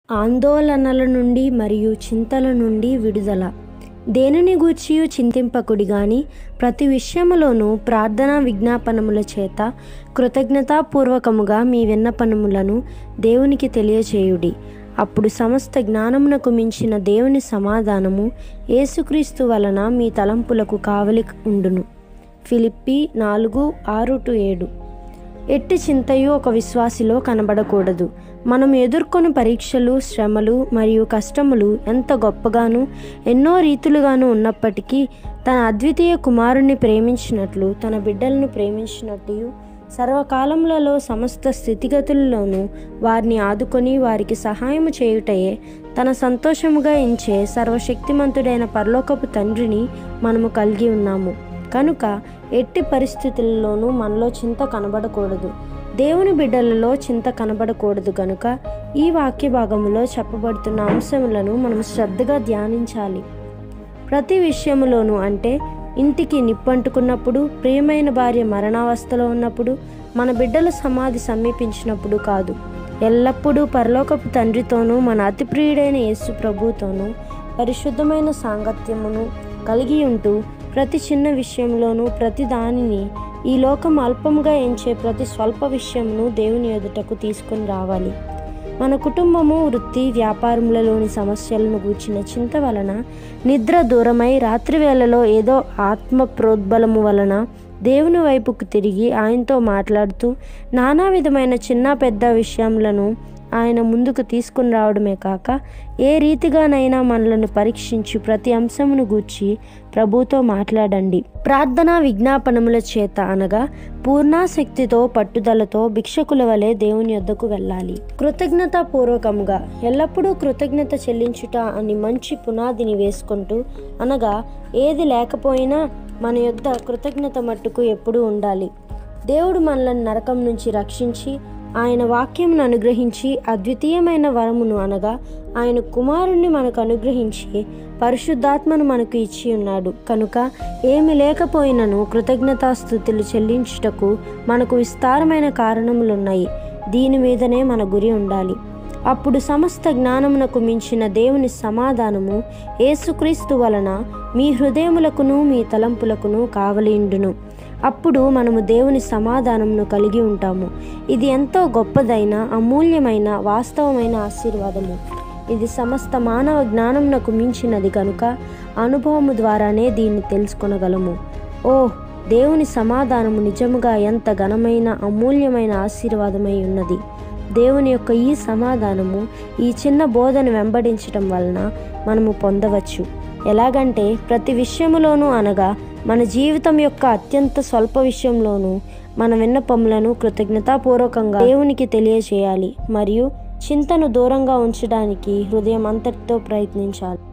ఆందోళనల నుండి మరియు చింతల నుండి విడుదల దేనిని గూర్చియు చింతింపకుడి గాని ప్రతి విషయములోనూ ప్రార్థనా విజ్ఞాపనముల చేత కృతజ్ఞతాపూర్వకముగా మీ విన్నపనములను దేవునికి తెలియచేయుడి అప్పుడు సమస్త జ్ఞానమునకు మించిన దేవుని సమాధానము యేసుక్రీస్తు వలన మీ తలంపులకు కావలి ఉండును ఫిలిప్పి నాలుగు ఆరు టు ఏడు ఎట్టి చింతయు ఒక విశ్వాసిలో కనబడకూడదు మనం ఎదుర్కొని పరీక్షలు శ్రమలు మరియు కష్టములు ఎంత గొప్పగాను ఎన్నో రీతులుగాను ఉన్నప్పటికీ తన అద్వితీయ కుమారుణ్ణి ప్రేమించినట్లు తన బిడ్డలను ప్రేమించినట్టు సర్వకాలములలో సమస్త స్థితిగతుల్లోనూ వారిని ఆదుకొని వారికి సహాయము చేయుటయే తన సంతోషముగా ఎంచే సర్వశక్తిమంతుడైన పరలోకపు తండ్రిని మనము కలిగి ఉన్నాము కనుక ఎట్టి పరిస్థితుల్లోనూ మనలో చింత కనబడకూడదు దేవుని బిడ్డలలో చింత కనబడకూడదు కనుక ఈ వాక్య భాగములో చెప్పబడుతున్న అంశములను మనం శ్రద్ధగా ధ్యానించాలి ప్రతి విషయములోనూ అంటే ఇంటికి నిప్పంటుకున్నప్పుడు ప్రియమైన భార్య మరణావస్థలో ఉన్నప్పుడు మన బిడ్డల సమాధి సమీపించినప్పుడు కాదు ఎల్లప్పుడూ పరలోకపు తండ్రితోనూ మన అతి ప్రియుడైన యేసు ప్రభుతోనూ పరిశుద్ధమైన సాంగత్యమును కలిగి ఉంటూ ప్రతి చిన్న విషయంలోనూ ప్రతి దానిని ఈ లోకం అల్పముగా ఎంచే ప్రతి స్వల్ప విషయమును దేవుని ఎదుటకు తీసుకొని రావాలి మన కుటుంబము వృత్తి వ్యాపారములలోని సమస్యలను గూర్చిన చింత వలన నిద్ర దూరమై రాత్రి వేళలో ఏదో ఆత్మ ప్రోద్బలము వలన దేవుని వైపుకు తిరిగి ఆయనతో మాట్లాడుతూ నానా విధమైన చిన్న పెద్ద విషయములను ఆయన ముందుకు తీసుకుని రావడమే కాక ఏ రీతిగానైనా మనలను పరీక్షించి ప్రతి అంశమును గూర్చి ప్రభుతో మాట్లాడండి ప్రార్థనా విజ్ఞాపనముల చేత అనగా పూర్ణాశక్తితో పట్టుదలతో భిక్షకుల వలె దేవుని యొద్దకు వెళ్ళాలి కృతజ్ఞతాపూర్వకంగా ఎల్లప్పుడూ కృతజ్ఞత చెల్లించుట అని మంచి పునాదిని వేసుకుంటూ అనగా ఏది లేకపోయినా మన యొద్ద కృతజ్ఞత మట్టుకు ఎప్పుడూ ఉండాలి దేవుడు మనలను నరకం నుంచి రక్షించి ఆయన వాక్యమును అనుగ్రహించి అద్వితీయమైన వరమును అనగా ఆయన కుమారుణ్ణి మనకు అనుగ్రహించి పరిశుద్ధాత్మను మనకు ఇచ్చి ఉన్నాడు కనుక ఏమి లేకపోయినను కృతజ్ఞతాస్థుతులు చెల్లించుటకు మనకు విస్తారమైన కారణములున్నాయి దీని మీదనే మన గురి ఉండాలి అప్పుడు సమస్త జ్ఞానమునకు మించిన దేవుని సమాధానము యేసుక్రీస్తు వలన మీ హృదయములకును మీ తలంపులకును కావలిండును అప్పుడు మనము దేవుని సమాధానమును కలిగి ఉంటాము ఇది ఎంతో గొప్పదైన అమూల్యమైన వాస్తవమైన ఆశీర్వాదము ఇది సమస్త మానవ జ్ఞానమునకు మించినది కనుక అనుభవము ద్వారానే దీన్ని తెలుసుకొనగలము ఓ దేవుని సమాధానము నిజముగా ఎంత ఘనమైన అమూల్యమైన ఆశీర్వాదమై ఉన్నది దేవుని యొక్క ఈ సమాధానము ఈ చిన్న బోధను వెంబడించటం వలన మనము పొందవచ్చు ఎలాగంటే ప్రతి విషయములోనూ అనగా మన జీవితం యొక్క అత్యంత స్వల్ప విషయంలోనూ మన విన్నపములను కృతజ్ఞతాపూర్వకంగా దేవునికి తెలియచేయాలి మరియు చింతను దూరంగా ఉంచడానికి హృదయం అంతటితో ప్రయత్నించాలి